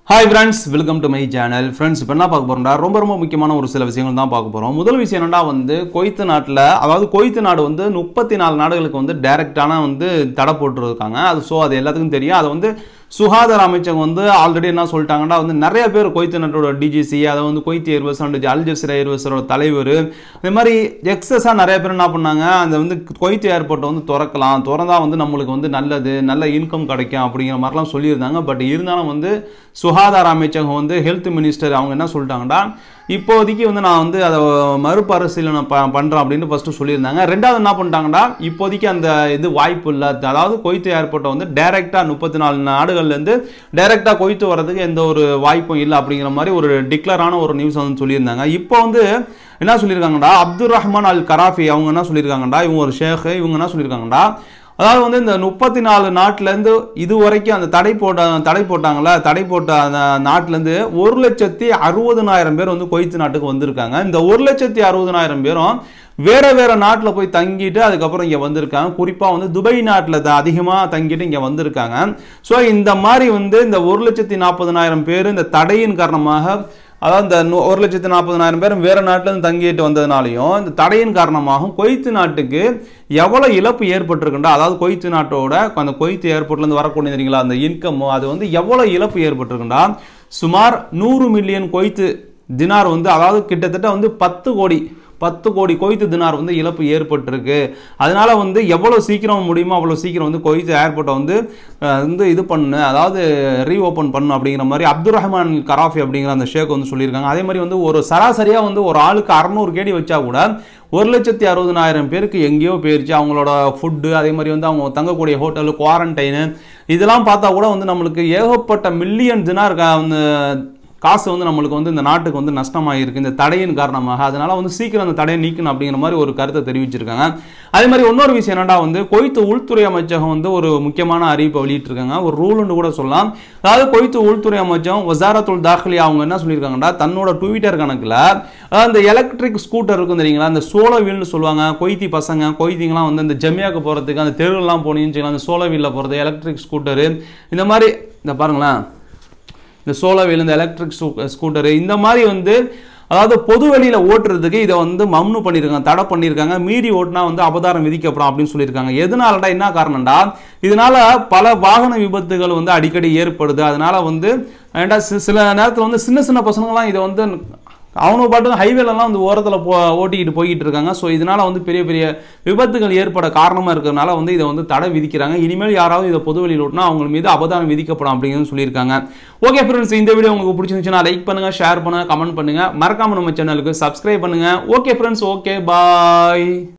hi friends welcome to my channel friends இப்போ என்ன பார்க்க போறோம்டா ரொம்ப ரொம்ப முக்கியமான ஒரு சில விஷயங்கள் தான் பார்க்க போகிறோம் முதல் விஷயம் என்னடா வந்து கொய்த்து நாட்டில் அதாவது கொய்த்து நாடு வந்து முப்பத்தி நாலு நாடுகளுக்கு வந்து டைரக்டான வந்து தடை போட்டுருக்காங்க அது ஸோ அது எல்லாத்துக்கும் தெரியும் அதை வந்து சுகாதார அமைச்சகம் வந்து ஆல்ரெடி என்ன சொல்லிட்டாங்கன்னா வந்து நிறைய பேர் கொய்த்து நாட்டோட டிஜிசி அதை வந்து கொய்த்து ஏர்வஸ் அண்ட் அல் ஜசீரா ஏர்வஸரோட தலைவர் இந்த மாதிரி எக்ஸஸாக நிறைய பேர் என்ன பண்ணாங்க அந்த வந்து கொய்த்து ஏர்போர்ட்டை வந்து திறக்கலாம் திறந்தா வந்து நம்மளுக்கு வந்து நல்லது நல்ல இன்கம் கிடைக்கும் அப்படிங்கிற மாதிரிலாம் சொல்லியிருந்தாங்க பட் இருந்தாலும் வந்து சுகாதார அமைச்சகம் வந்து ஹெல்த் மினிஸ்டர் அவங்க என்ன சொல்லிட்டாங்கன்னா இப்போதைக்கு வந்து நான் வந்து அதை மறுபரிசீலனை ப பண்ணுறேன் அப்படின்னு ஃபஸ்ட்டு சொல்லியிருந்தாங்க ரெண்டாவது என்ன பண்ணிட்டாங்கன்னா இப்போதைக்கு அந்த இது வாய்ப்பு இல்லை அதாவது கொய்த்து ஏர்போர்ட்டை வந்து டைரெக்டாக முப்பத்தி நாலு நாடுகள்லேருந்து டைரெக்டாக கொய்த்து வர்றதுக்கு எந்த ஒரு வாய்ப்பும் இல்லை அப்படிங்கிற மாதிரி ஒரு டிக்ளரான ஒரு நியூஸ் வந்து சொல்லியிருந்தாங்க இப்போ வந்து என்ன சொல்லியிருக்காங்கடா அப்துல் ரஹ்மான் அல் கராஃபி அவங்க என்ன சொல்லியிருக்காங்கடா இவங்க ஒரு ஷேக் இவங்க என்ன சொல்லியிருக்காங்கடா அதாவது வந்து இந்த முப்பத்தி நாலு நாட்டிலேருந்து இது வரைக்கும் அந்த தடை போட்ட தடை போட்டாங்களா தடை போட்ட அந்த நாட்டிலேருந்து ஒரு லட்சத்தி அறுபதனாயிரம் பேர் வந்து கொய்த்து நாட்டுக்கு வந்திருக்காங்க இந்த ஒரு லட்சத்தி அறுபதனாயிரம் பேரும் வேற வேற நாட்டில் போய் தங்கிட்டு அதுக்கப்புறம் இங்கே வந்திருக்காங்க குறிப்பாக வந்து துபை நாட்டில் அதிகமாக தங்கிட்டு இங்கே வந்திருக்காங்க ஸோ இந்த மாதிரி வந்து இந்த ஒரு லட்சத்தி நாற்பதனாயிரம் பேர் இந்த தடையின் காரணமாக அதாவது இந்த நூ- ஒரு லட்சத்தி நாற்பதனாயிரம் பேர் வேறு நாட்டிலேருந்து தங்கிட்டு வந்ததுனாலையும் இந்த தடையின் காரணமாகவும் கொய்த்து நாட்டுக்கு எவ்வளோ இழப்பு ஏற்பட்டிருக்குண்டா அதாவது கொய்த்து நாட்டோட அந்த கொய்த்து ஏர்போர்ட்லேருந்து வரக்கூடிய தெரியுங்களா அந்த இன்கம்மோ அது வந்து எவ்வளோ இழப்பு ஏற்பட்டிருக்குண்டா சுமார் நூறு மில்லியன் கொய்த்து தினார் வந்து அதாவது கிட்டத்தட்ட வந்து பத்து கோடி பத்து கோடி கொய்த்து தினார் வந்து இழப்பு ஏற்பட்டிருக்கு அதனால வந்து எவ்வளோ சீக்கிரம் முடியுமோ அவ்வளோ சீக்கிரம் வந்து கொய்த்து ஏர்போர்ட்டை வந்து அஹ், வந்து இது பண்ணு அதாவது ரீஓப்பன் பண்ணு அப்படிங்கிற மாதிரி அப்துல் ரஹ்மான் கராஃபி அப்படிங்கிற அந்த ஷேக் வந்து சொல்லியிருக்காங்க அதே மாதிரி வந்து ஒரு சராசரியாக வந்து ஒரு ஆளுக்கு அறநூறு கேடி வச்சா கூட ஒரு லட்சத்தி அறுபதனாயிரம் பேருக்கு எங்கேயோ போயிருச்சு அவங்களோட ஃபுட்டு அதே மாதிரி வந்து அவங்க தங்கக்கூடிய ஹோட்டலு குவாரண்டைனு இதெல்லாம் பார்த்தா கூட வந்து நம்மளுக்கு ஏகப்பட்ட மில்லியன் தினார் கா- வந்து காசு வந்து நம்மளுக்கு வந்து இந்த நாட்டுக்கு வந்து நஷ்டமாயிருக்கு இந்த தடையின் காரணமாக அதனால வந்து சீக்கிரம் அந்த தடையை நீக்கணும் அப்படிங்கிற மாதிரி ஒரு கருத்தை தெரிவிச்சிருக்காங்க அதே மாதிரி இன்னொரு விஷயம் என்னடா வந்து கொய்த்து உள்துறை அமைச்சகம் வந்து ஒரு முக்கியமான அறிவிப்பை வெளியிட்டிருக்காங்க ஒரு ரூல்னு கூட சொல்லலாம் அதாவது கொய்த்து உள்துறை அமைச்சகம் வசாரத்துல் தாkhலியா அவங்க என்ன சொல்லியிருக்காங்கடா தன்னோட ட்விட்டர் கணக்கில் அதாவது இந்த எலக்ட்ரிக் ஸ்கூட்டர் இருக்கும் தெரியுங்களா அந்த சோள வீல்னு சொல்லுவாங்க கொய்த்தி பசங்க கொய்த்திங்கலாம் வந்து இந்த ஜெமியாக்கு போகிறதுக்கு அந்த தெருவெல்லாம் போனீங்கன்னு வச்சுக்கலாம் அந்த சோள வீலில் போகிறது எலக்ட்ரிக் ஸ்கூட்டரு இந்த மாதிரி இந்த பாருங்களேன் இந்த சோலார் வீல் இந்த எலக்ட்ரிக் ஸ்கூட்டரு இந்த மாதிரி வந்து அதாவது பொது வெளியில ஓட்டுறதுக்கு இதை வந்து மம்னு பண்ணியிருக்காங்க தடை பண்ணியிருக்காங்க மீறி ஓட்டினா வந்து அபதாரம் விதிக்கப்படும் அப்படின்னு சொல்லியிருக்காங்க எதனாலடா என்ன காரணம்டா இதனால பல வாகன விபத்துகள் வந்து அடிக்கடி ஏற்படுது அதனால வந்து ஏன்டா சி- சில நேரத்தில் வந்து சின்ன சின்ன பசங்களாம் இதை வந்து அவனுக்கு பாட்டு ஹைவேலலாம் வந்து ஓரத்தில் போ ஓட்டிக்கிட்டு போய்கிட்டு இருக்காங்க ஸோ இதனால வந்து பெரிய பெரிய விபத்துகள் ஏற்பட காரணமாக இருக்கிறதுனால வந்து இதை வந்து தடை விதிக்கிறாங்க இனிமேல் யாராவது இதை பொது வெளியில் ஓட்டினா அவங்க மீது அபதாரம் விதிக்கப்படும் அப்படிங்கிறது சொல்லியிருக்காங்க ஓகே ஃப்ரெண்ட்ஸ் இந்த வீடியோ உங்களுக்கு பிடிச்சிருந்துச்சுன்னா லைக் பண்ணுங்க ஷேர் பண்ணுங்க கமெண்ட் பண்ணுங்க மறக்காம நம்ம சேனலுக்கு சப்ஸ்கிரைப் பண்ணுங்க ஓகே ஃப்ரெண்ட்ஸ் ஓகே பாய்